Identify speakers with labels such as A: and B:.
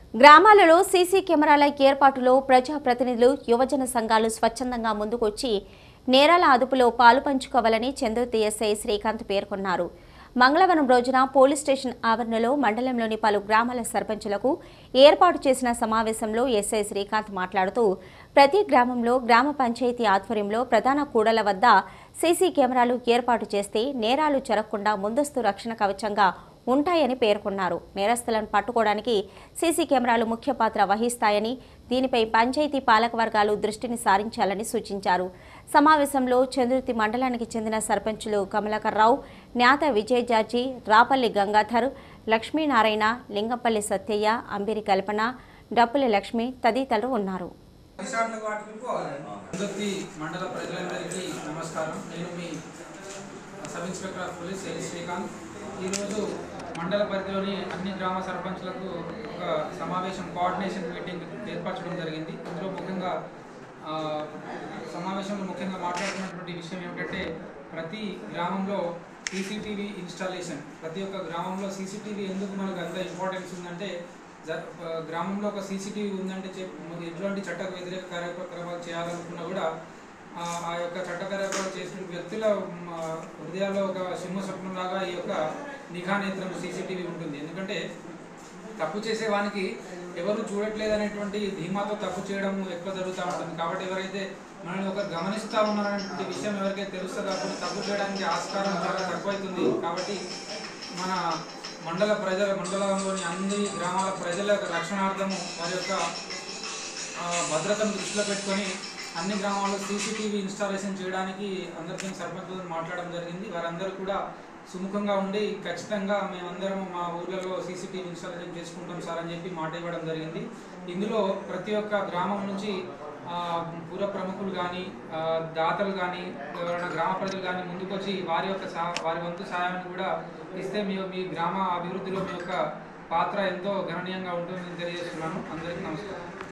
A: గ్రామాలలో సీసీ కెమెరాల ఏర్పాటులో ప్రజాప్రతినిధులు యువజన సంఘాలు స్వచ్ఛందంగా ముందుకొచ్చి నేరాల అదుపులో పాలు పంచుకోవాలని చందుర్తి ఎస్ఐ శ్రీకాంత్ పేర్కొన్నారు మంగళవారం రోజున పోలీస్ స్టేషన్ ఆవరణలో మండలంలోని పలు గ్రామాల సర్పంచులకు ఏర్పాటు చేసిన సమావేశంలో ఎస్ఐ శ్రీకాంత్ మాట్లాడుతూ ప్రతి గ్రామంలో గ్రామ పంచాయతీ ఆధ్వర్యంలో ప్రధాన కూడల వద్ద సీసీ కెమెరాలు ఏర్పాటు చేస్తే నేరాలు జరగకుండా ముందస్తు రక్షణ కవచంగా ఉంటాయని పేర్కొన్నారు నేరస్తులను పట్టుకోవడానికి సీసీ కెమెరాలు ముఖ్య పాత్ర వహిస్తాయని దీనిపై పంచాయతీ పాలక వర్గాలు దృష్టిని సారించాలని సూచించారు సమావేశంలో చంద్రుతి మండలానికి చెందిన సర్పంచులు కమలాకర్ రావు న్యాత విజయ్ జార్జి రాపల్లి గంగాధర్ లక్ష్మీనారాయణ లింగంపల్లి సత్యయ్య అంబిరి కల్పన డప్పుల లక్ష్మి తదితరులు ఉన్నారు
B: అందరికీ మండల ప్రజలందరికీ నమస్కారం నేను మీ sub inspector of police L Srikanth ఈరోజు మండల పరిధిలోని అన్ని గ్రామ సర్పంచ్లకు ఒక సమావేశం కోఆర్డినేషన్ మీటింగ్ ఏర్పరచడం జరిగింది ఇందులో ముఖ్యంగా ఆ, సమావేశంలో ముఖ్యంగా మాట్లాడుతున్నటువంటి విషయం ఏమిటంటే ప్రతి గ్రామంలో సీసీటీవీ ఇన్స్టాలేషన్ ప్రతి ఒక్క గ్రామంలో సీసీటీవీ ఎందుకు మనకు అంత ఇంపార్టెన్స్ ఉందంటే జ- ఆ, గ్రామంలో ఒక సీసీటీవీ ఉందంటే చెప్ ఎటువంటి చట్ట వ్యతిరేక కార్యక్రమాలు చేయాలనుకున్నా కూడా ఆ ఆ యొక్క చట్ట కార్యక్రమాలు చేసిన వ్యక్తుల మ, హృదయాల్లో ఒక సింహ స్వప్నంలాగా ఈ యొక్క నిఘా నేత్రం సీసీటీవీ ఉంటుంది ఎందుకంటే తప్పు చేసే వానికి ఎవరు చూడట్లేదు అనేటువంటి ధీమాతో తప్పు చేయడం ఎక్కువ జరుగుతూ ఉంటుంది కాబట్టి ఎవరైతే మనల్ని ఒక గమనిస్తూ ఉన్నారనేటువంటి విషయం ఎవరికైతే తెలుస్తుందో అప్పుడు తప్పు చేయడానికి ఆస్కారం చాలా తక్కువైతుంది కాబట్టి మన మండల ప్రజల మండలంలోని అన్ని గ్రామాల ప్రజల యొక్క రక్షణార్థము వారి యొక్క ఆ, భద్రతను దృష్టిలో పెట్టుకొని అన్ని గ్రామాల్లో సీసీటీవీ ఇన్స్టాలేషన్ చేయడానికి అందరికీ సర్పంచులతో మాట్లాడడం జరిగింది వారందరూ కూడా సుముఖంగా ఉండి ఖచ్చితంగా మేమందరం మా ఊర్లలో సీసీటీవీ ఇన్స్టాలేషన్ చేసుకుంటాం సార్ అని చెప్పి మాట ఇవ్వడం జరిగింది ఇందులో ప్రతి ఒక్క గ్రామం నుంచి ఆ, పూర్వ ప్రముఖులు కానీ దాతలు కానీ ఎవరైనా గ్రామ ప్రజలు కానీ ముందుకొచ్చి వారి యొక్క సహ వారి వంతు సహాయాన్ని కూడా ఇస్తే మీ మీ గ్రామ అభివృద్ధిలో మీ యొక్క పాత్ర ఎంతో గణనీయంగా ఉంటుందని తెలియజేస్తున్నాను అందరికీ నమస్కారం